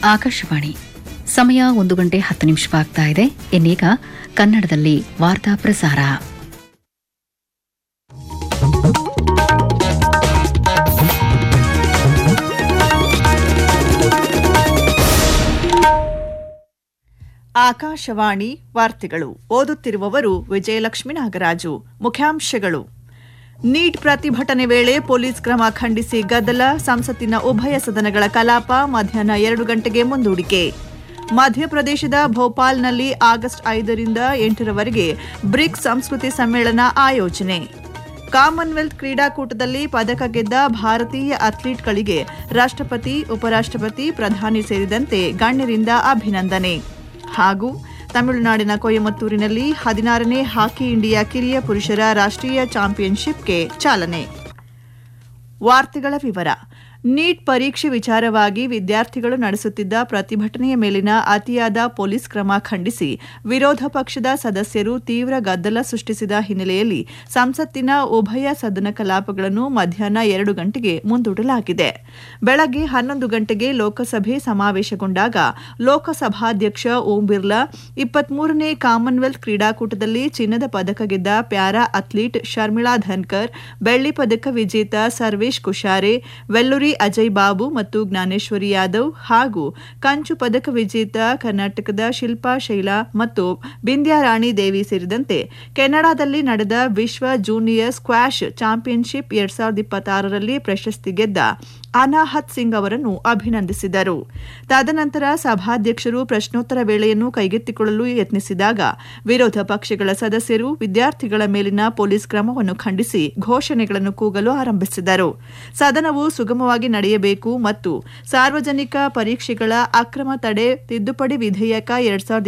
ಆಕಾಶವಾಣಿ ಸಮಯ ಒಂದು ಗಂಟೆ ಹತ್ತು ನಿಮಿಷವಾಗ್ತಾ ಇದೆ ಇನ್ನೀಗ ಕನ್ನಡದಲ್ಲಿ ವಾರ್ತಾ ಪ್ರಸಾರ ಆಕಾಶವಾಣಿ ವಾರ್ತೆಗಳು ಓದುತ್ತಿರುವವರು ವಿಜಯಲಕ್ಷ್ಮಿ ನಾಗರಾಜು ಮುಖ್ಯಾಂಶಗಳು ನೀಟ್ ಪ್ರತಿಭಟನೆ ವೇಳೆ ಪೊಲೀಸ್ ಕ್ರಮ ಖಂಡಿಸಿ ಗದ್ದಲ ಸಂಸತ್ತಿನ ಉಭಯ ಸದನಗಳ ಕಲಾಪ ಮಧ್ಯಾಹ್ನ ಎರಡು ಗಂಟೆಗೆ ಮುಂದೂಡಿಕೆ ಮಧ್ಯಪ್ರದೇಶದ ಭೋಪಾಲ್ನಲ್ಲಿ ಆಗಸ್ಟ್ ಐದರಿಂದ ಎಂಟರವರೆಗೆ ಬ್ರಿಕ್ಸ್ ಸಂಸ್ಕೃತಿ ಸಮ್ಮೇಳನ ಆಯೋಜನೆ ಕಾಮನ್ವೆಲ್ತ್ ಕ್ರೀಡಾಕೂಟದಲ್ಲಿ ಪದಕ ಗೆದ್ದ ಭಾರತೀಯ ಅಥ್ಲೀಟ್ಗಳಿಗೆ ರಾಷ್ಟ್ರಪತಿ ಉಪರಾಷ್ಟ್ರಪತಿ ಪ್ರಧಾನಿ ಸೇರಿದಂತೆ ಗಣ್ಯರಿಂದ ಅಭಿನಂದನೆ ಹಾಗೂ ತಮಿಳುನಾಡಿನ ಕೊಯಮತ್ತೂರಿನಲ್ಲಿ ಹದಿನಾರನೇ ಹಾಕಿ ಇಂಡಿಯಾ ಕಿರಿಯ ಪುರುಷರ ರಾಷ್ಟ್ರೀಯ ಚಾಂಪಿಯನ್ಶಿಪ್ಗೆ ಚಾಲನೆ ವಾರ್ತೆಗಳ ವಿವರ ನೀಟ್ ಪರೀಕ್ಷೆ ವಿಚಾರವಾಗಿ ವಿದ್ಯಾರ್ಥಿಗಳು ನಡೆಸುತ್ತಿದ್ದ ಪ್ರತಿಭಟನೆಯ ಮೇಲಿನ ಅತಿಯಾದ ಪೊಲೀಸ್ ಕ್ರಮ ಖಂಡಿಸಿ ವಿರೋಧ ಪಕ್ಷದ ಸದಸ್ಯರು ತೀವ್ರ ಗದ್ದಲ ಸೃಷ್ಟಿಸಿದ ಹಿನ್ನೆಲೆಯಲ್ಲಿ ಸಂಸತ್ತಿನ ಉಭಯ ಸದನ ಕಲಾಪಗಳನ್ನು ಮಧ್ಯಾಹ್ನ ಎರಡು ಗಂಟೆಗೆ ಮುಂದೂಡಲಾಗಿದೆ ಬೆಳಗ್ಗೆ ಹನ್ನೊಂದು ಗಂಟೆಗೆ ಲೋಕಸಭೆ ಸಮಾವೇಶಗೊಂಡಾಗ ಲೋಕಸಭಾಧ್ಯಕ್ಷ ಓಂ ಬಿರ್ಲಾ ಇಪ್ಪತ್ಮೂರನೇ ಕಾಮನ್ವೆಲ್ತ್ ಕ್ರೀಡಾಕೂಟದಲ್ಲಿ ಚಿನ್ನದ ಪದಕ ಗೆದ್ದ ಪ್ಯಾರಾ ಅಥ್ಲೀಟ್ ಶರ್ಮಿಳಾ ಧನ್ಕರ್ ಬೆಳ್ಳಿ ಪದಕ ವಿಜೇತ ಸರ್ವೇಶ್ ಕುಶಾರೆ ವೆಲ್ಲುರಿ ಅಜಯ್ ಬಾಬು ಮತ್ತು ಜ್ಞಾನೇಶ್ವರಿ ಯಾದವ್ ಹಾಗೂ ಕಂಚು ಪದಕ ವಿಜೇತ ಕರ್ನಾಟಕದ ಶಿಲ್ಪಾ ಶೈಲಾ ಮತ್ತು ಬಿಂದ್ಯಾರಾಣಿ ದೇವಿ ಸೇರಿದಂತೆ ಕೆನಡಾದಲ್ಲಿ ನಡೆದ ವಿಶ್ವ ಜೂನಿಯರ್ ಸ್ಕ್ವಾಷ್ ಚಾಂಪಿಯನ್ಶಿಪ್ ಎರಡ್ ಸಾವಿರದ ಇಪ್ಪತ್ತಾರರಲ್ಲಿ ಪ್ರಶಸ್ತಿ ಗೆದ್ದ ಅನಾಹತ್ ಸಿಂಗ್ ಅವರನ್ನು ಅಭಿನಂದಿಸಿದರು ತದನಂತರ ಸಭಾಧ್ಯಕ್ಷರು ಪ್ರಶ್ನೋತ್ತರ ವೇಳೆಯನ್ನು ಕೈಗೆತ್ತಿಕೊಳ್ಳಲು ಯತ್ನಿಸಿದಾಗ ವಿರೋಧ ಪಕ್ಷಗಳ ಸದಸ್ಯರು ವಿದ್ಯಾರ್ಥಿಗಳ ಮೇಲಿನ ಪೊಲೀಸ್ ಕ್ರಮವನ್ನು ಖಂಡಿಸಿ ಘೋಷಣೆಗಳನ್ನು ಕೂಗಲು ಆರಂಭಿಸಿದರು ಸದನವು ಸುಗಮವಾಗಿ ನಡೆಯಬೇಕು ಮತ್ತು ಸಾರ್ವಜನಿಕ ಪರೀಕ್ಷೆಗಳ ಅಕ್ರಮ ತಡೆ ತಿದ್ದುಪಡಿ ವಿಧೇಯಕ ಎರಡ್ ಸಾವಿರದ